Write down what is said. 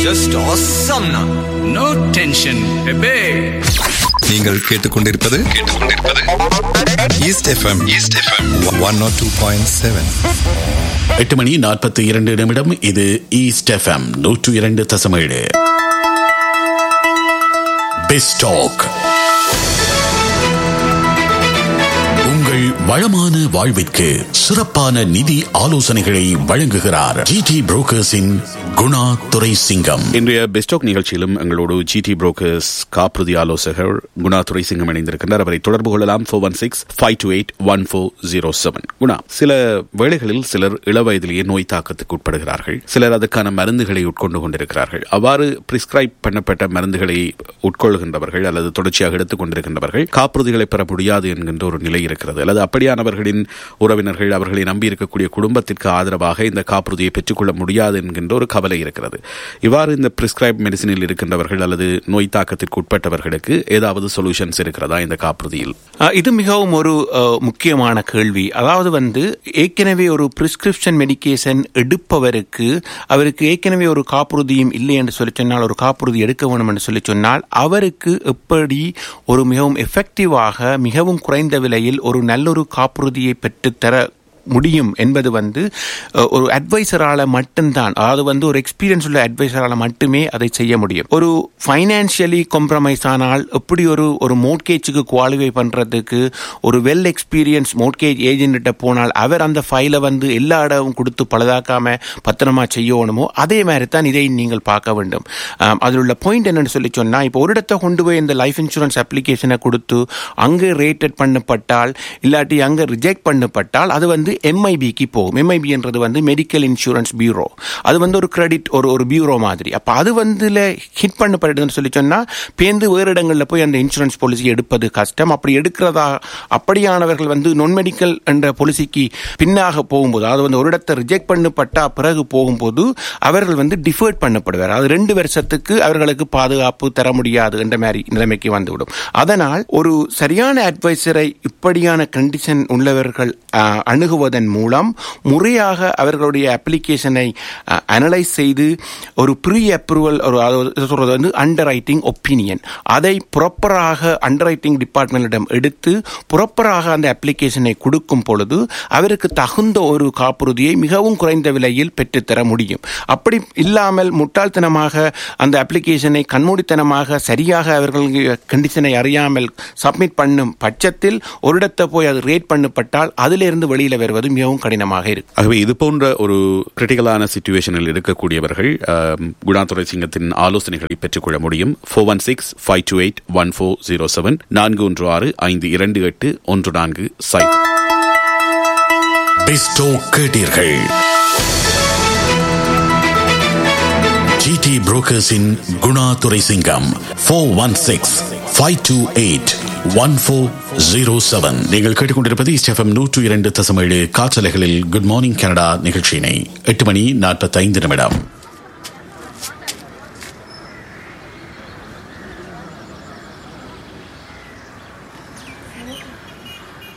just ஆசம்னா no tension பெபே நீங்கள் கேட்டுக்கொண்டிருப்பது கேட்டுக்கொண்டிருப்பது east FM east FM one nought two point seven எட்டு மணி நாற்பத்தி இரண்டு நிமிடம் இது ஈஸ்ட் எஃப்எம் நூற்று இரண்டு தசமேழு பெஸ்டாக் உங்கள் வளமான வாழ்விற்கு சிறப்பான நிதி ஆலோசனைகளை வழங்குகிறார் ஜிடி புரோக்கர்ஸின் குணா துரை சிங்கம் இன்றைய பெஸ்டாக் நிகழ்ச்சியிலும் எங்களோடு ஜிடி புரோக்கர்ஸ் காப்புறுதி ஆலோசகர் குணா துரை சிங்கம் இணைந்திருக்கின்றார் அவரை தொடர்பு கொள்ளலாம் four one six five two eight one four zero seven Guna சில வேளைகளில் சிலர் இளவயதிலேயே நோய் தாக்கத்துக்கு உட்படுகிறார்கள் சிலர் அதுக்கான மருந்துகளை உட்கொண்டு கொண்டிருக்கிறார்கள் அவ்வாறு பிரிஸ்கிரைப் பண்ணப்பட்ட மருந்துகளை உட்கொள்கின்றவர்கள் அல்லது தொடர்ச்சியாக எடுத்துக் கொண்டிருக்கின்றவர்கள் காப்புறுதிகளை பெற முடியாது என்கின்ற ஒரு நிலை இருக்கிறது அல்லது அப்படியானவர்களின் உறவினர்கள் அவர்களை நம்பி இருக்கக்கூடிய குடும்பத்திற்கு ஆதரவாக இந்த காப்புறுதியை பெற்றுக்கொள்ள முடியாது என்கின்ற ஒரு கவலை இருக்கிறது இவ்வாறு இந்த பிரிஸ்கிரைப் மெடிசினில் இருக்கின்றவர்கள் அல்லது நோய் தாக்கத்திற்கு உட்பட்டவர்களுக்கு ஏதாவது சொல்யூஷன்ஸ் இருக்கிறதா இந்த காப்புறுதியில் அஹ், இது மிகவும் ஒரு அஹ், முக்கியமான கேள்வி அதாவது வந்து ஏற்கனவே ஒரு பிரிஸ்கிரிப்ஷன் மெடிகேஷன் எடுப்பவருக்கு அவருக்கு ஏற்கனவே ஒரு காப்புறுதியும் இல்லை என்று சொல்லி சொன்னால் ஒரு காப்புறுதி எடுக்க வேண்டும் என்று சொல்லி சொன்னால் அவருக்கு எப்படி ஒரு மிகவும் எஃபெக்டிவாக மிகவும் குறைந்த விலையில் ஒரு நல்லொரு காப்புறுதியை பெற்றுத்தர முடியும் என்பது வந்து அஹ், ஒரு அட்வைசரால மட்டும்தான் அதாவது வந்து ஒரு எக்ஸ்பீரியன்ஸ் உள்ள அட்வைசரால மட்டுமே அதை செய்ய முடியும் ஒரு ஃபைனான்சியலி காம்ப்ரமைஸ் ஆனால் எப்படி ஒரு ஒரு மோட்கேஜுக்கு குவாலிஃபை பண்றதுக்கு ஒரு வெல் எக்ஸ்பீரியன்ஸ் மோட்கேஜ் ஏஜென்ட்ட போனால் அவர் அந்த ஃபைலை வந்து எல்லா இடமும் கொடுத்து பழுதாக்காம பத்திரமா செய்யணுமோ அதே மாதிரி தான் இதை நீங்கள் பார்க்க வேண்டும் ஆம், அதில் உள்ள பாயிண்ட் என்னன்னு சொல்லி சொன்னா இப்போ ஒரு இடத்த கொண்டு போய் இந்த லைஃப் இன்சூரன்ஸ் அப்ளிகேஷனை கொடுத்து அங்கே ரேட்டட் பண்ணப்பட்டால் இல்லாட்டி அங்கே ரிஜெக்ட் பண்ணப்பட்டால் அது வந்து எம்ஐபிக்கு போகும் எம்ஐபி என்றது வந்து மெடிக்கல் இன்சூரன்ஸ் பியூரோ அது வந்து ஒரு கிரெடிட் ஒரு ஒரு பியூரோ மாதிரி அப்போ அது வந்து ஹிட் பண்ணப்படுதுன்னு சொல்லி சொன்னால் பேந்து வேறு இடங்களில் போய் அந்த இன்சூரன்ஸ் பாலிசி எடுப்பது கஷ்டம் அப்படி எடுக்கிறதா அப்படியானவர்கள் வந்து நான் மெடிக்கல் என்ற பாலிசிக்கு பின்னாக போகும்போது அதாவது வந்து ஒரு இடத்தை ரிஜெக்ட் பண்ணப்பட்டா பிறகு போகும்போது அவர்கள் வந்து டிஃபர்ட் பண்ணப்படுவார் அது ரெண்டு வருஷத்துக்கு அவர்களுக்கு பாதுகாப்பு தர முடியாது என்ற மாதிரி நிலைமைக்கு வந்துவிடும் அதனால் ஒரு சரியான அட்வைசரை இப்படியான கண்டிஷன் உள்ளவர்கள் அஹ், அணுகுவதன் மூலம் முறையாக அவர்களுடைய அப்ளிகேஷனை அனலைஸ் செய்து ஒரு ப்ரீ அப்ரூவல் ஒரு அதாவது இது சொல்றது வந்து அண்டர் ரைட்டிங் ஒப்பீனியன் அதை ப்ராப்பராக அண்டர் ரைட்டிங் டிபார்ட்மெண்டிடம் எடுத்து ப்ராப்பராக அந்த அப்ளிகேஷனை கொடுக்கும் பொழுது அவருக்கு தகுந்த ஒரு காப்புறுதியை மிகவும் குறைந்த விலையில் பெற்றுத்தர முடியும் அப்படி இல்லாமல் முட்டாள்தனமாக அந்த அப்ளிகேஷனை கண்மூடித்தனமாக சரியாக அவர்கள் கண்டிஷனை அறியாமல் சப்மிட் பண்ணும் பட்சத்தில் ஒரு இடத்தை போய் அது ரேட் பண்ணப்பட்டால் அதிலிருந்து வெளியில வருவது மிகவும் கடினமாக இருக்கும் ஆகவே இது போன்ற ஒரு கிரிட்டிக்கலான சுச்சுவேஷனில் இருக்கக்கூடியவர்கள் ஆம், குணாதுரை சிங்கத்தின் ஆலோசனைகளை பெற்றுக்கொள்ள முடியும் four one six five two eight one four zero seven நான்கு ஒன்று ஆறு ஐந்து இரண்டு எட்டு ஒன்று நான்கு சைட் பெஸ்டோ கேட்டீர்கள் ஜிடி புரோக்கர்ஸின் Guna Durai Singam four one six five two eight one four zero seven நீங்கள் கேட்டுக்கொண்டிருப்பது ஸ்டெஃபம் நூற்று இரண்டு தசமேழு காற்றலைகளில் குட் மார்னிங் கனடா நிகழ்ச்சியினை எட்டு மணி நாற்பத்தைந்து நிமிடம்